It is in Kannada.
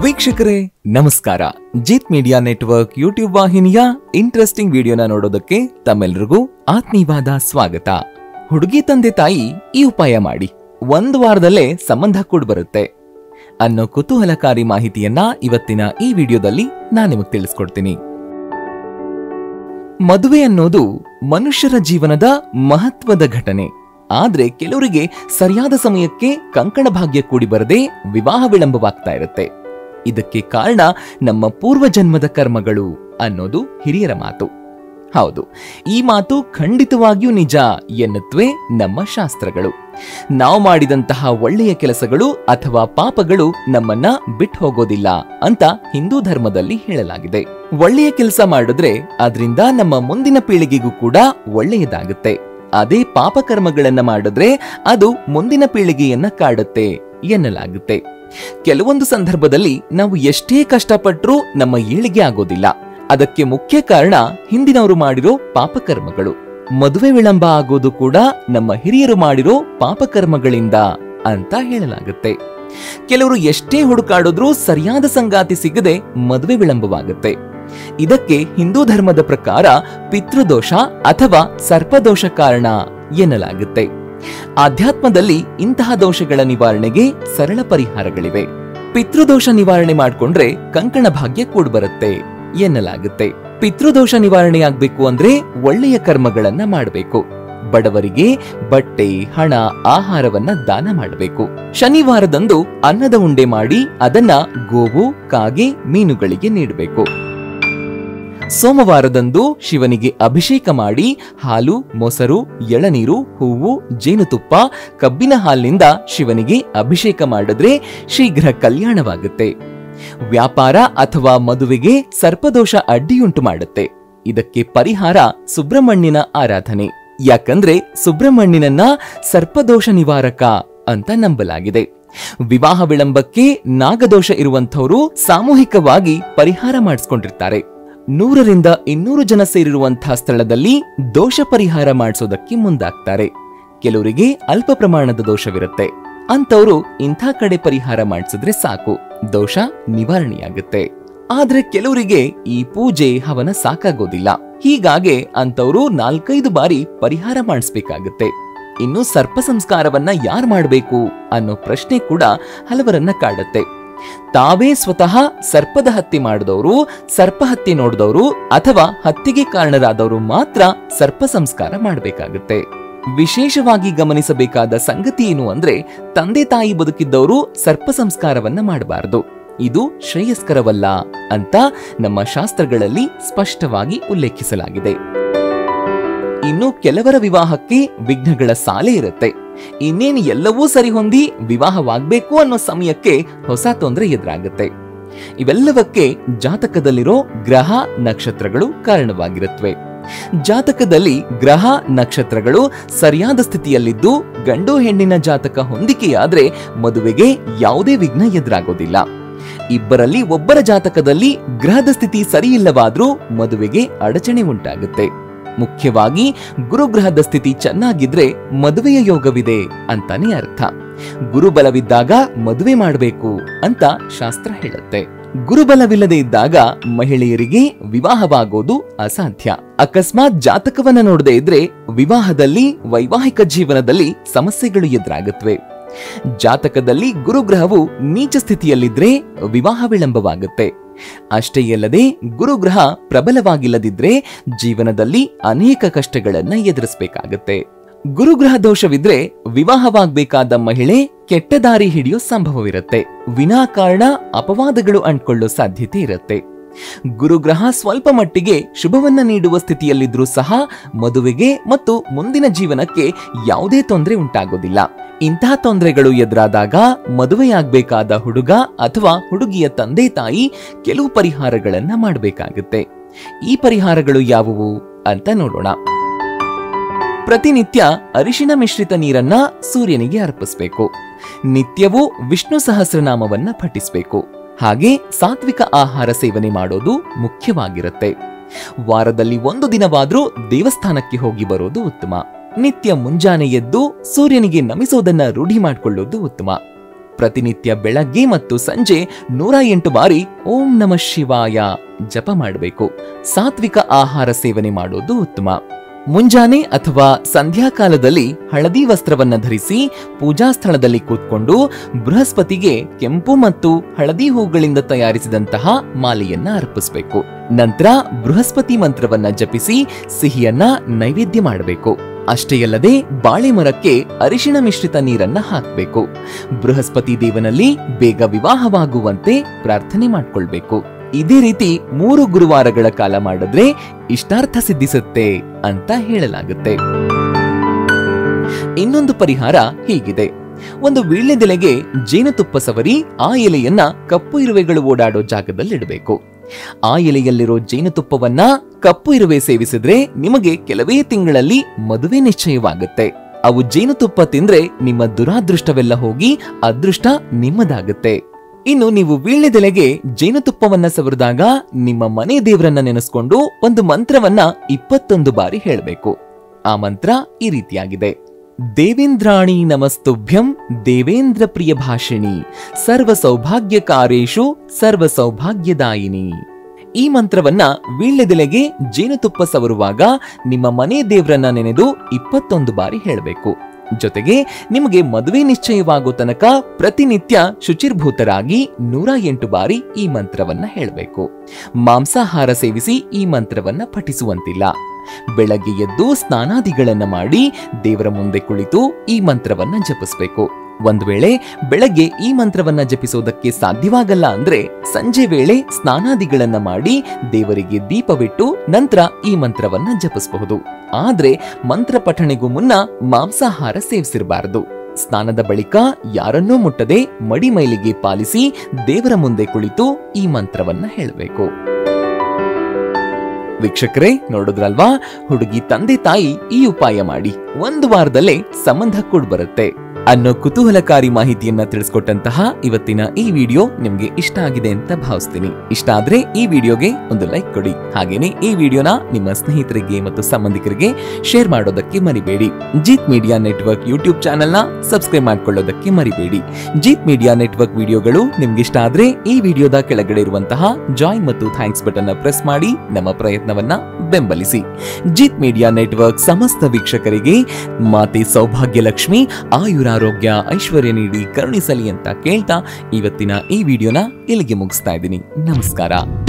ವೀಕ್ಷಕರೇ ನಮಸ್ಕಾರ ಜಿತ್ ಮೀಡಿಯಾ ನೆಟ್ವರ್ಕ್ ಯೂಟ್ಯೂಬ್ ವಾಹಿನಿಯ ಇಂಟ್ರೆಸ್ಟಿಂಗ್ ವಿಡಿಯೋನ ನೋಡೋದಕ್ಕೆ ತಮ್ಮೆಲ್ರಿಗೂ ಆತ್ಮೀಯವಾದ ಸ್ವಾಗತ ಹುಡುಗಿ ತಂದೆ ತಾಯಿ ಈ ಉಪಾಯ ಮಾಡಿ ಒಂದು ವಾರದಲ್ಲೇ ಸಂಬಂಧ ಕೂಡ ಬರುತ್ತೆ ಅನ್ನೋ ಕುತೂಹಲಕಾರಿ ಮಾಹಿತಿಯನ್ನ ಇವತ್ತಿನ ಈ ವಿಡಿಯೋದಲ್ಲಿ ನಾನು ನಿಮಗೆ ತಿಳಿಸ್ಕೊಡ್ತೀನಿ ಮದುವೆ ಅನ್ನೋದು ಮನುಷ್ಯರ ಜೀವನದ ಮಹತ್ವದ ಘಟನೆ ಆದ್ರೆ ಕೆಲವರಿಗೆ ಸರಿಯಾದ ಸಮಯಕ್ಕೆ ಕಂಕಣ ಭಾಗ್ಯ ಕೂಡಿ ಬರದೆ ವಿವಾಹ ವಿಳಂಬವಾಗ್ತಾ ಇರುತ್ತೆ ಇದಕ್ಕೆ ಕಾರಣ ನಮ್ಮ ಪೂರ್ವಜನ್ಮದ ಕರ್ಮಗಳು ಅನ್ನೋದು ಹಿರಿಯರ ಮಾತು ಹೌದು ಈ ಮಾತು ಖಂಡಿತವಾಗಿಯೂ ನಿಜ ಎನ್ನುತ್ತವೆ ನಮ್ಮ ಶಾಸ್ತ್ರಗಳು ನಾವು ಮಾಡಿದಂತಹ ಒಳ್ಳೆಯ ಕೆಲಸಗಳು ಅಥವಾ ಪಾಪಗಳು ನಮ್ಮನ್ನ ಬಿಟ್ಟು ಹೋಗೋದಿಲ್ಲ ಅಂತ ಹಿಂದೂ ಧರ್ಮದಲ್ಲಿ ಹೇಳಲಾಗಿದೆ ಒಳ್ಳೆಯ ಕೆಲಸ ಮಾಡಿದ್ರೆ ಅದರಿಂದ ನಮ್ಮ ಮುಂದಿನ ಪೀಳಿಗೆಗೂ ಕೂಡ ಒಳ್ಳೆಯದಾಗುತ್ತೆ ಅದೇ ಪಾಪಕರ್ಮಗಳನ್ನ ಮಾಡಿದ್ರೆ ಅದು ಮುಂದಿನ ಪೀಳಿಗೆಯನ್ನ ಕಾಡುತ್ತೆ ಎನ್ನಲಾಗುತ್ತೆ ಕೆಲವೊಂದು ಸಂದರ್ಭದಲ್ಲಿ ನಾವು ಎಷ್ಟೇ ಕಷ್ಟಪಟ್ಟರೂ ನಮ್ಮ ಏಳಿಗೆ ಆಗೋದಿಲ್ಲ ಅದಕ್ಕೆ ಮುಖ್ಯ ಕಾರಣ ಹಿಂದಿನವರು ಮಾಡಿರೋ ಪಾಪಕರ್ಮಗಳು ಮದುವೆ ವಿಳಂಬ ಆಗೋದು ಕೂಡ ನಮ್ಮ ಹಿರಿಯರು ಮಾಡಿರೋ ಪಾಪಕರ್ಮಗಳಿಂದ ಅಂತ ಹೇಳಲಾಗುತ್ತೆ ಕೆಲವರು ಎಷ್ಟೇ ಹುಡುಕಾಡಿದ್ರೂ ಸರಿಯಾದ ಸಂಗಾತಿ ಸಿಗದೆ ಮದುವೆ ವಿಳಂಬವಾಗುತ್ತೆ ಇದಕ್ಕೆ ಹಿಂದೂ ಧರ್ಮದ ಪ್ರಕಾರ ಪಿತೃದೋಷ ಅಥವಾ ಸರ್ಪದೋಷ ಕಾರಣ ಎನ್ನಲಾಗುತ್ತೆ ಆಧ್ಯಾತ್ಮದಲ್ಲಿ ಇಂತಹ ದೋಷಗಳ ನಿವಾರಣೆಗೆ ಸರಳ ಪರಿಹಾರಗಳಿವೆ ಪಿತೃದೋಷ ನಿವಾರಣೆ ಮಾಡ್ಕೊಂಡ್ರೆ ಕಂಕಣ ಭಾಗ್ಯ ಕೂಡ್ಬರುತ್ತೆ ಎನ್ನಲಾಗುತ್ತೆ ಪಿತೃದೋಷ ನಿವಾರಣೆಯಾಗ್ಬೇಕು ಅಂದ್ರೆ ಒಳ್ಳೆಯ ಕರ್ಮಗಳನ್ನ ಮಾಡಬೇಕು ಬಡವರಿಗೆ ಬಟ್ಟೆ ಹಣ ಆಹಾರವನ್ನ ದಾನ ಮಾಡಬೇಕು ಶನಿವಾರದಂದು ಅನ್ನದ ಉಂಡೆ ಮಾಡಿ ಅದನ್ನ ಗೋವು ಕಾಗೆ ಮೀನುಗಳಿಗೆ ನೀಡಬೇಕು ಸೋಮವಾರದಂದು ಶಿವನಿಗೆ ಅಭಿಷೇಕ ಮಾಡಿ ಹಾಲು ಮೊಸರು ಎಳನೀರು ಹೂವು ಜೇನುತುಪ್ಪ ಕಬ್ಬಿನ ಹಾಲಿನಿಂದ ಶಿವನಿಗೆ ಅಭಿಷೇಕ ಮಾಡಿದ್ರೆ ಶೀಘ್ರ ಕಲ್ಯಾಣವಾಗುತ್ತೆ ವ್ಯಾಪಾರ ಅಥವಾ ಮದುವೆಗೆ ಸರ್ಪದೋಷ ಅಡ್ಡಿಯುಂಟು ಮಾಡುತ್ತೆ ಇದಕ್ಕೆ ಪರಿಹಾರ ಸುಬ್ರಹ್ಮಣ್ಯನ ಆರಾಧನೆ ಯಾಕಂದ್ರೆ ಸುಬ್ರಹ್ಮಣ್ಯನನ್ನ ಸರ್ಪದೋಷ ನಿವಾರಕ ಅಂತ ನಂಬಲಾಗಿದೆ ವಿವಾಹ ವಿಳಂಬಕ್ಕೆ ನಾಗದೋಷ ಇರುವಂಥವರು ಸಾಮೂಹಿಕವಾಗಿ ಪರಿಹಾರ ಮಾಡಿಸ್ಕೊಂಡಿರ್ತಾರೆ ನೂರರಿಂದ ಇನ್ನೂರು ಜನ ಸೇರಿರುವಂತಹ ಸ್ಥಳದಲ್ಲಿ ದೋಷ ಪರಿಹಾರ ಮಾಡಿಸೋದಕ್ಕೆ ಮುಂದಾಗ್ತಾರೆ ಕೆಲವರಿಗೆ ಅಲ್ಪ ಪ್ರಮಾಣದ ದೋಷವಿರುತ್ತೆ ಅಂತವರು ಇಂಥ ಕಡೆ ಪರಿಹಾರ ಮಾಡಿಸಿದ್ರೆ ಸಾಕು ದೋಷ ನಿವಾರಣೆಯಾಗುತ್ತೆ ಆದ್ರೆ ಕೆಲವರಿಗೆ ಈ ಪೂಜೆ ಹವನ ಸಾಕಾಗೋದಿಲ್ಲ ಹೀಗಾಗಿ ಅಂತವರು ನಾಲ್ಕೈದು ಬಾರಿ ಪರಿಹಾರ ಮಾಡಿಸ್ಬೇಕಾಗತ್ತೆ ಇನ್ನು ಸರ್ಪ ಸಂಸ್ಕಾರವನ್ನ ಯಾರ್ ಮಾಡ್ಬೇಕು ಅನ್ನೋ ಪ್ರಶ್ನೆ ಕೂಡ ಹಲವರನ್ನ ಕಾಡುತ್ತೆ ತಾವೇ ಸ್ವತಃ ಸರ್ಪದ ಹತ್ಯೆ ಮಾಡಿದವರು ಸರ್ಪ ಹತ್ಯೆ ನೋಡಿದವರು ಅಥವಾ ಹತ್ಯೆಗೆ ಕಾರಣರಾದವರು ಮಾತ್ರ ಸರ್ಪ ಸಂಸ್ಕಾರ ಮಾಡಬೇಕಾಗುತ್ತೆ ವಿಶೇಷವಾಗಿ ಗಮನಿಸಬೇಕಾದ ಸಂಗತಿ ಏನು ಅಂದ್ರೆ ತಂದೆ ತಾಯಿ ಬದುಕಿದ್ದವರು ಸರ್ಪ ಸಂಸ್ಕಾರವನ್ನ ಮಾಡಬಾರದು ಇದು ಶ್ರೇಯಸ್ಕರವಲ್ಲ ಅಂತ ನಮ್ಮ ಶಾಸ್ತ್ರಗಳಲ್ಲಿ ಸ್ಪಷ್ಟವಾಗಿ ಉಲ್ಲೇಖಿಸಲಾಗಿದೆ ಇನ್ನು ಕೆಲವರ ವಿವಾಹಕ್ಕೆ ವಿಘ್ನಗಳ ಸಾಲೆ ಇರುತ್ತೆ ಇನ್ನೇನು ಎಲ್ಲವೂ ಸರಿ ಹೊಂದಿ ವಿವಾಹವಾಗಬೇಕು ಅನ್ನೋ ಸಮಯಕ್ಕೆ ಹೊಸ ತೊಂದರೆ ಎದುರಾಗುತ್ತೆ ಇವೆಲ್ಲವಕ್ಕೆ ಜಾತಕದಲ್ಲಿರೋ ಗ್ರಹ ನಕ್ಷತ್ರಗಳು ಕಾರಣವಾಗಿರುತ್ತವೆ ಜಾತಕದಲ್ಲಿ ಗ್ರಹ ನಕ್ಷತ್ರಗಳು ಸರಿಯಾದ ಸ್ಥಿತಿಯಲ್ಲಿದ್ದು ಗಂಡು ಹೆಣ್ಣಿನ ಜಾತಕ ಹೊಂದಿಕೆಯಾದ್ರೆ ಮದುವೆಗೆ ಯಾವುದೇ ವಿಘ್ನ ಎದುರಾಗೋದಿಲ್ಲ ಇಬ್ಬರಲ್ಲಿ ಒಬ್ಬರ ಜಾತಕದಲ್ಲಿ ಗ್ರಹದ ಸ್ಥಿತಿ ಸರಿಯಿಲ್ಲವಾದ್ರೂ ಮದುವೆಗೆ ಅಡಚಣೆ ಉಂಟಾಗುತ್ತೆ ಮುಖ್ಯವಾಗಿ ಗುರುಗ್ರಹದ ಸ್ಥಿತಿ ಚೆನ್ನಾಗಿದ್ರೆ ಮದುವೆಯ ಯೋಗವಿದೆ ಅಂತಾನೆ ಅರ್ಥ ಗುರುಬಲವಿದ್ದಾಗ ಮದುವೆ ಮಾಡಬೇಕು ಅಂತ ಶಾಸ್ತ್ರ ಹೇಳುತ್ತೆ ಗುರುಬಲವಿಲ್ಲದೆ ಇದ್ದಾಗ ಮಹಿಳೆಯರಿಗೆ ವಿವಾಹವಾಗೋದು ಅಸಾಧ್ಯ ಅಕಸ್ಮಾತ್ ಜಾತಕವನ್ನ ನೋಡದೇ ಇದ್ರೆ ವಿವಾಹದಲ್ಲಿ ವೈವಾಹಿಕ ಜೀವನದಲ್ಲಿ ಸಮಸ್ಯೆಗಳು ಎದುರಾಗುತ್ತವೆ ಜಾತಕದಲ್ಲಿ ಗುರುಗ್ರಹವು ನೀಚ ಸ್ಥಿತಿಯಲ್ಲಿದ್ರೆ ವಿವಾಹ ವಿಳಂಬವಾಗುತ್ತೆ ಅಷ್ಟೇ ಅಲ್ಲದೆ ಗುರುಗ್ರಹ ಪ್ರಬಲವಾಗಿಲ್ಲದಿದ್ರೆ ಜೀವನದಲ್ಲಿ ಅನೇಕ ಕಷ್ಟಗಳನ್ನ ಎದುರಿಸಬೇಕಾಗತ್ತೆ ಗುರುಗ್ರಹ ದೋಷವಿದ್ರೆ ವಿವಾಹವಾಗಬೇಕಾದ ಮಹಿಳೆ ಕೆಟ್ಟ ದಾರಿ ಹಿಡಿಯೋ ಸಂಭವವಿರುತ್ತೆ ವಿನಾಕಾರಣ ಅಪವಾದಗಳು ಅಂಟ್ಕೊಳ್ಳೋ ಸಾಧ್ಯತೆ ಇರುತ್ತೆ ಗುರುಗ್ರಹ ಸ್ವಲ್ಪ ಮಟ್ಟಿಗೆ ಶುಭವನ್ನ ನೀಡುವ ಸ್ಥಿತಿಯಲ್ಲಿದ್ರೂ ಸಹ ಮದುವೆಗೆ ಮತ್ತು ಮುಂದಿನ ಜೀವನಕ್ಕೆ ಯಾವುದೇ ತೊಂದರೆ ಉಂಟಾಗೋದಿಲ್ಲ ಇಂತಹ ತೊಂದರೆಗಳು ಎದುರಾದಾಗ ಮದುವೆಯಾಗಬೇಕಾದ ಹುಡುಗ ಅಥವಾ ಹುಡುಗಿಯ ತಂದೆ ತಾಯಿ ಕೆಲವು ಪರಿಹಾರಗಳನ್ನ ಮಾಡಬೇಕಾಗುತ್ತೆ ಈ ಪರಿಹಾರಗಳು ಯಾವುವು ಅಂತ ನೋಡೋಣ ಪ್ರತಿನಿತ್ಯ ಅರಿಶಿನ ಮಿಶ್ರಿತ ನೀರನ್ನ ಸೂರ್ಯನಿಗೆ ಅರ್ಪಿಸಬೇಕು ನಿತ್ಯವೂ ವಿಷ್ಣು ಸಹಸ್ರನಾಮವನ್ನ ಪಠಿಸಬೇಕು ಹಾಗೆ ಸಾತ್ವಿಕ ಆಹಾರ ಸೇವನೆ ಮಾಡೋದು ಮುಖ್ಯವಾಗಿರುತ್ತೆ ವಾರದಲ್ಲಿ ಒಂದು ದಿನವಾದ್ರೂ ದೇವಸ್ಥಾನಕ್ಕೆ ಹೋಗಿ ಬರೋದು ಉತ್ತಮ ನಿತ್ಯ ಮುಂಜಾನೆ ಎದ್ದು ಸೂರ್ಯನಿಗೆ ನಮಿಸೋದನ್ನ ರೂಢಿ ಮಾಡಿಕೊಳ್ಳೋದು ಉತ್ತಮ ಪ್ರತಿನಿತ್ಯ ಬೆಳಗ್ಗೆ ಮತ್ತು ಸಂಜೆ ನೂರ ಎಂಟು ಬಾರಿ ಓಂ ನಮ ಶಿವಾಯ ಜಪ ಮಾಡಬೇಕು ಸಾತ್ವಿಕ ಆಹಾರ ಸೇವನೆ ಮಾಡೋದು ಉತ್ತಮ ಮುಂಜಾನೆ ಅಥವಾ ಸಂಧ್ಯಾಕಾಲದಲ್ಲಿ ಹಳದಿ ವಸ್ತ್ರವನ್ನ ಧರಿಸಿ ಪೂಜಾ ಸ್ಥಳದಲ್ಲಿ ಕೂತ್ಕೊಂಡು ಬೃಹಸ್ಪತಿಗೆ ಕೆಂಪು ಮತ್ತು ಹಳದಿ ಹೂಗಳಿಂದ ತಯಾರಿಸಿದಂತಹ ಮಾಲೆಯನ್ನ ಅರ್ಪಿಸಬೇಕು ನಂತರ ಬೃಹಸ್ಪತಿ ಮಂತ್ರವನ್ನ ಜಪಿಸಿ ಸಿಹಿಯನ್ನ ನೈವೇದ್ಯ ಮಾಡಬೇಕು ಅಷ್ಟೇ ಅಲ್ಲದೆ ಬಾಳೆ ಮರಕ್ಕೆ ಅರಿಶಿಣ ಮಿಶ್ರಿತ ನೀರನ್ನ ಹಾಕಬೇಕು ಬೃಹಸ್ಪತಿ ದೇವನಲ್ಲಿ ಬೇಗ ವಿವಾಹವಾಗುವಂತೆ ಪ್ರಾರ್ಥನೆ ಮಾಡ್ಕೊಳ್ಬೇಕು ಇದೇ ರೀತಿ ಮೂರು ಗುರುವಾರಗಳ ಕಾಲ ಮಾಡಿದ್ರೆ ಇಷ್ಟಾರ್ಥ ಸಿದ್ಧಿಸುತ್ತೆ ಅಂತ ಹೇಳಲಾಗುತ್ತೆ ಇನ್ನೊಂದು ಪರಿಹಾರ ಹೀಗಿದೆ ಒಂದು ವೀಳ್ಯದೆಲೆಗೆ ಜೇನುತುಪ್ಪ ಸವರಿ ಆ ಎಲೆಯನ್ನ ಕಪ್ಪು ಇರುವೆಗಳು ಓಡಾಡೋ ಜಾಗದಲ್ಲಿ ಇಡಬೇಕು ಆ ಎಲೆಯಲ್ಲಿರೋ ಜೇನುತುಪ್ಪವನ್ನ ಕಪ್ಪು ಇರುವೆ ಸೇವಿಸಿದ್ರೆ ನಿಮಗೆ ಕೆಲವೇ ತಿಂಗಳಲ್ಲಿ ಮದುವೆ ನಿಶ್ಚಯವಾಗುತ್ತೆ ಅವು ಜೇನುತುಪ್ಪ ತಿಂದ್ರೆ ನಿಮ್ಮ ದುರಾದೃಷ್ಟವೆಲ್ಲ ಹೋಗಿ ಅದೃಷ್ಟ ನಿಮ್ಮದಾಗುತ್ತೆ ಇನ್ನು ನೀವು ವೀಳ್ಯದೆಲೆಗೆ ಜೇನುತುಪ್ಪವನ್ನ ಸವರಿದಾಗ ನಿಮ್ಮ ಮನೆ ದೇವರನ್ನ ನೆನೆಸ್ಕೊಂಡು ಒಂದು ಮಂತ್ರವನ್ನ ಇಪ್ಪತ್ತೊಂದು ಬಾರಿ ಹೇಳಬೇಕು ಆ ಮಂತ್ರ ಈ ರೀತಿಯಾಗಿದೆ ದೇವೇಂದ್ರಾಣಿ ನಮಸ್ತುಭ್ಯಂ ದೇವೇಂದ್ರ ಪ್ರಿಯ ಭಾಷಿಣಿ ಸರ್ವ ಸೌಭಾಗ್ಯಕಾರೇಶು ಸರ್ವ ಸೌಭಾಗ್ಯದಾಯಿನಿ ಈ ಮಂತ್ರವನ್ನ ವೀಳ್ಯದೆಲೆಗೆ ಜೇನುತುಪ್ಪ ಸವರುವಾಗ ನಿಮ್ಮ ಮನೆ ದೇವರನ್ನ ನೆನೆದು ಇಪ್ಪತ್ತೊಂದು ಬಾರಿ ಹೇಳಬೇಕು ಜೊತೆಗೆ ನಿಮಗೆ ಮದುವೆ ನಿಶ್ಚಯವಾಗೋ ತನಕ ಪ್ರತಿನಿತ್ಯ ಶುಚಿರ್ಭೂತರಾಗಿ ನೂರ ಎಂಟು ಬಾರಿ ಈ ಮಂತ್ರವನ್ನ ಹೇಳಬೇಕು ಮಾಂಸಾಹಾರ ಸೇವಿಸಿ ಈ ಮಂತ್ರವನ್ನ ಪಠಿಸುವಂತಿಲ್ಲ ಬೆಳಗ್ಗೆ ಎದ್ದು ಸ್ನಾನಾದಿಗಳನ್ನ ಮಾಡಿ ದೇವರ ಮುಂದೆ ಕುಳಿತು ಈ ಮಂತ್ರವನ್ನ ಜಪಿಸಬೇಕು ಒಂದು ವೇಳೆ ಬೆಳಗ್ಗೆ ಈ ಮಂತ್ರವನ್ನ ಜಪಿಸೋದಕ್ಕೆ ಸಾಧ್ಯವಾಗಲ್ಲ ಅಂದ್ರೆ ಸಂಜೆ ವೇಳೆ ಸ್ನಾನಾದಿಗಳನ್ನ ಮಾಡಿ ದೇವರಿಗೆ ದೀಪವಿಟ್ಟು ನಂತರ ಈ ಮಂತ್ರವನ್ನ ಜಪಿಸಬಹುದು ಆದ್ರೆ ಮಂತ್ರ ಪಠಣೆಗೂ ಮುನ್ನ ಮಾಂಸಾಹಾರ ಸೇವಿಸಿರಬಾರದು ಸ್ನಾನದ ಬಳಿಕ ಯಾರನ್ನೂ ಮುಟ್ಟದೆ ಮಡಿ ಮೈಲಿಗೆ ಪಾಲಿಸಿ ದೇವರ ಮುಂದೆ ಕುಳಿತು ಈ ಮಂತ್ರವನ್ನ ಹೇಳಬೇಕು ವೀಕ್ಷಕರೇ ನೋಡಿದ್ರಲ್ವಾ ಹುಡುಗಿ ತಂದೆ ತಾಯಿ ಈ ಉಪಾಯ ಮಾಡಿ ಒಂದು ವಾರದಲ್ಲೇ ಸಂಬಂಧ ಕೂಡ ಬರುತ್ತೆ ಅನ್ನೋ ಕುತೂಹಲಕಾರಿ ಮಾಹಿತಿಯನ್ನ ತಿಳಿಸ್ಕೊಟ್ಟಂತಹ ಇವತ್ತಿನ ಈ ವಿಡಿಯೋ ನಿಮ್ಗೆ ಇಷ್ಟ ಆಗಿದೆ ಅಂತ ಭಾವಿಸ್ತೀನಿ ಇಷ್ಟ ಆದ್ರೆ ಈ ವಿಡಿಯೋಗೆ ಒಂದು ಲೈಕ್ ಕೊಡಿ ಹಾಗೇನೆ ಈ ವಿಡಿಯೋನ ನಿಮ್ಮ ಸ್ನೇಹಿತರಿಗೆ ಮತ್ತು ಸಂಬಂಧಿಕರಿಗೆ ಶೇರ್ ಮಾಡೋದಕ್ಕೆ ಮರಿಬೇಡಿ ಜೀತ್ ಮೀಡಿಯಾ ನೆಟ್ವರ್ಕ್ ಯೂಟ್ಯೂಬ್ ಚಾನೆಲ್ನ ಸಬ್ಸ್ಕ್ರೈಬ್ ಮಾಡ್ಕೊಳ್ಳೋದಕ್ಕೆ ಮರಿಬೇಡಿ ಜೀತ್ ಮೀಡಿಯಾ ನೆಟ್ವರ್ಕ್ ವಿಡಿಯೋಗಳು ನಿಮ್ಗೆ ಇಷ್ಟ ಆದ್ರೆ ಈ ವಿಡಿಯೋದ ಕೆಳಗಡೆ ಇರುವಂತಹ ಜಾಯಿನ್ ಮತ್ತು ಥ್ಯಾಂಕ್ಸ್ ಬಟನ್ ನ ಪ್ರೆಸ್ ಮಾಡಿ ನಮ್ಮ ಪ್ರಯತ್ನವನ್ನ ಬೆಂಬಲಿಸಿ ಜೀತ್ ಮೀಡಿಯಾ ನೆಟ್ವರ್ಕ್ ಸಮಸ್ತ ವೀಕ್ಷಕರಿಗೆ ಮಾತೆ ಸೌಭಾಗ್ಯ ಲಕ್ಷ್ಮಿ ಆಯುರಾರೋಗ್ಯ ಐಶ್ವರ್ಯ ನೀಡಿ ಕರುಣಿಸಲಿ ಅಂತ ಕೇಳ್ತಾ ಇವತ್ತಿನ ಈ ವಿಡಿಯೋನ ಇಲ್ಲಿಗೆ ಮುಗಿಸ್ತಾ ಇದ್ದೀನಿ ನಮಸ್ಕಾರ